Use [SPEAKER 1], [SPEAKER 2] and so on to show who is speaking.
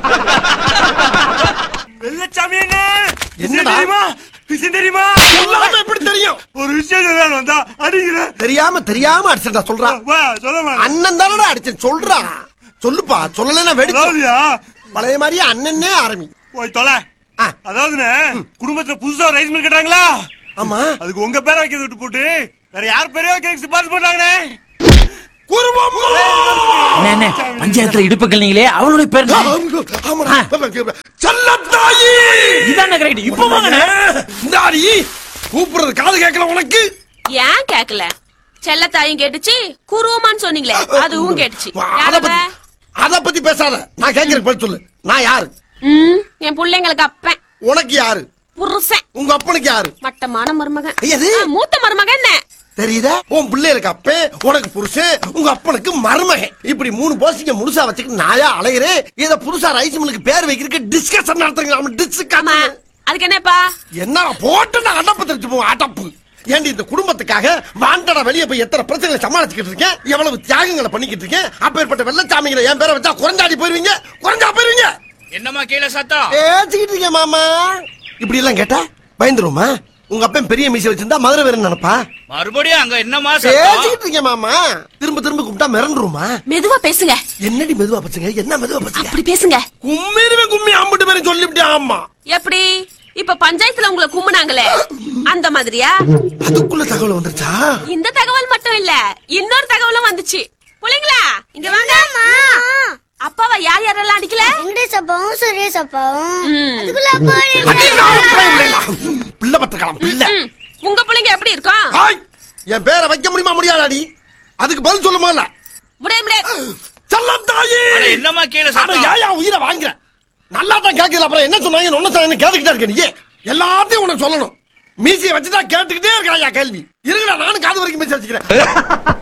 [SPEAKER 1] வெள்ளச்சாமி என்ன
[SPEAKER 2] என்னடா?
[SPEAKER 1] தெரியுமா விஷயம் தெரியுமா
[SPEAKER 2] சொல்லாம எப்படி தெரியும்
[SPEAKER 1] ஒரு விஷயம் சொல்ல வந்தா அடிக்கிறேன்
[SPEAKER 2] தெரியாம தெரியாம அடிச்சா சொல்றா
[SPEAKER 1] வா சொல்ல மாட்டேன்
[SPEAKER 2] அண்ணன் தானடா அடிச்சேன் சொல்றா சொல்லுப்பா சொல்லலைன்னா வெடிச்சு
[SPEAKER 1] அதாவதுயா
[SPEAKER 2] பழைய மாதிரியே அண்ணனே ஆரம்பி
[SPEAKER 1] போய் தொலை
[SPEAKER 2] ஆ.
[SPEAKER 1] அதாவதுண்ணே குடும்பத்துல புதுசா ஒரு ரைஸ் மில் கட்டுறாங்களா
[SPEAKER 2] ஆமா
[SPEAKER 1] அதுக்கு உங்க பேரை வைக்கிறது விட்டு போட்டு வேற யார் பேரையோ கேக் சிபாரிசு பண்றாங்கண்ணே
[SPEAKER 2] குருவம்
[SPEAKER 3] என்ன என்ன பஞ்சாயத்துல இடுப்புகள் நீங்களே அவளுடைய பேர் என்ன?
[SPEAKER 2] ஆமாடா செல்லத்தாயி
[SPEAKER 3] இதானே கரெக்ட் இப்ப வாங்கண்ணே
[SPEAKER 2] இந்தாடி கூப்பிடுறது காது கேட்கல உனக்கு
[SPEAKER 4] ஏன் கேக்கல செல்லத்தாயும் கேட்டுச்சு குருவமான்னு சொன்னீங்களே அதுவும் கேட்டுச்சு
[SPEAKER 2] அத
[SPEAKER 4] யாரவ?
[SPEAKER 2] பத்தி அத பத்தி பேசாத நான் கேட்கிறேன் பதில் சொல்லு நான் யாரு
[SPEAKER 4] ம், என் பிள்ளைங்களுக்கு அப்பன்
[SPEAKER 2] உனக்கு யாரு
[SPEAKER 4] புருஷன்
[SPEAKER 2] உங்க அப்பனுக்கு யாரு
[SPEAKER 4] மட்டமான மருமகன்
[SPEAKER 2] எது?
[SPEAKER 4] ஆ, மூத்த மருமகன் என்ன
[SPEAKER 2] தெரியுதா உன் பிள்ளைகளுக்கு அப்பன் உனக்கு புருஷன் உங்க அப்பனுக்கு மருமகன் இப்படி மூணு போசிங்க முழுசா வச்சுக்கிட்டு நாயா அலையிறேன் இத புதுசா ரைஸ் மில்லுக்கு பேர் வைக்கிறதுக்கு டிஸ்கஷன் நடத்துங்க நம்ம
[SPEAKER 4] ஆமா
[SPEAKER 2] டிஸ்கஷன்
[SPEAKER 4] அதுக்கு என்னப்பா
[SPEAKER 2] என்ன போட்டு நான் அடப்பு தெரிஞ்சு போவோம் அடப்பு ஏண்டி இந்த குடும்பத்துக்காக வாண்டடா வெளியே போய் எத்தனை பிரச்சனைகளை சமாளிச்சுக்கிட்டு இருக்கேன் எவ்வளவு தியாகங்களை பண்ணிக்கிட்டு இருக்கேன் அப்பேற்பட்ட வெள்ளச்சாமிகளை என் பேரை வச்சா குறைஞ்சாடி போயிருவீங்க குறைஞ்சா போயிருவீங்க
[SPEAKER 5] என்னம்மா கீழே சத்தம்
[SPEAKER 2] பேசிக்கிட்டு இருக்கேன் மாமா இப்படி எல்லாம் கேட்டா பயந்துருமா உங்க அப்பன் பெரிய மீசை வச்சிருந்தா மதுரை வேற நினைப்பா
[SPEAKER 5] மறுபடியும் அங்க என்னம்மா சத்தம்
[SPEAKER 2] பேசிக்கிட்டு இருக்கேன் மாமா திரும்ப திரும்ப கூப்பிட்டா மிரண்டுருமா
[SPEAKER 4] மெதுவா பேசுங்க
[SPEAKER 2] என்னடி மெதுவா பச்சுங்க என்ன மெதுவா பச்சுங்க
[SPEAKER 4] அப்படி பேசுங்க
[SPEAKER 2] கும்மிருவே கும்மி அம்பிட்டு பேரும் சொல்லிவிட்டேன் ஆமா
[SPEAKER 4] எப்படி இப்ப பஞ்சாயத்துல உங்களை கும்பினாங்களே அந்த மாதிரியா
[SPEAKER 2] அதுக்குள்ள தகவல் வந்துருச்சா
[SPEAKER 4] இந்த தகவல் மட்டும் இல்ல இன்னொரு தகவலும் வந்துச்சு புள்ளைங்களா இங்க வாங்க அப்பாவை யார் யாரெல்லாம் அடிக்கல
[SPEAKER 6] வெங்கடேஷ் அப்பாவும் சுரேஷ் அப்பாவும்
[SPEAKER 4] ம்.
[SPEAKER 6] அதுக்குள்ள அப்பா
[SPEAKER 2] அடி, நான் பிள்ளை இல்லைடா. பிள்ளை பத்திரக்கலாம் பிள்ளை
[SPEAKER 4] ம், உங்க பிள்ளைங்க எப்படி இருக்கும்
[SPEAKER 2] ஹாய் என் பேரை வைக்க முடியுமா முடியாதாடி அதுக்கு பதில் சொல்ல முடியல
[SPEAKER 4] முடியாது முடியாது
[SPEAKER 2] செல்லம் தாயி
[SPEAKER 5] அட, என்னம்மா கீழே
[SPEAKER 2] அட,
[SPEAKER 5] சத்தம்
[SPEAKER 2] ஏன் என் உயிரை வாங்குற நல்லா தான் கேட்கல அப்புறம் என்ன சொன்னாங்க ஒன்னு சொன்னாங்க கேட்டுக்கிட்டே இருக்க நீ எல்லாத்தையும் உனக்கு சொல்லணும் மீசியை வச்சுதான் கேட்டுக்கிட்டே இருக்கா கேள்வி இருங்கடா நானும் காது வரைக்கும் மீசி வச்சுக்கிறேன்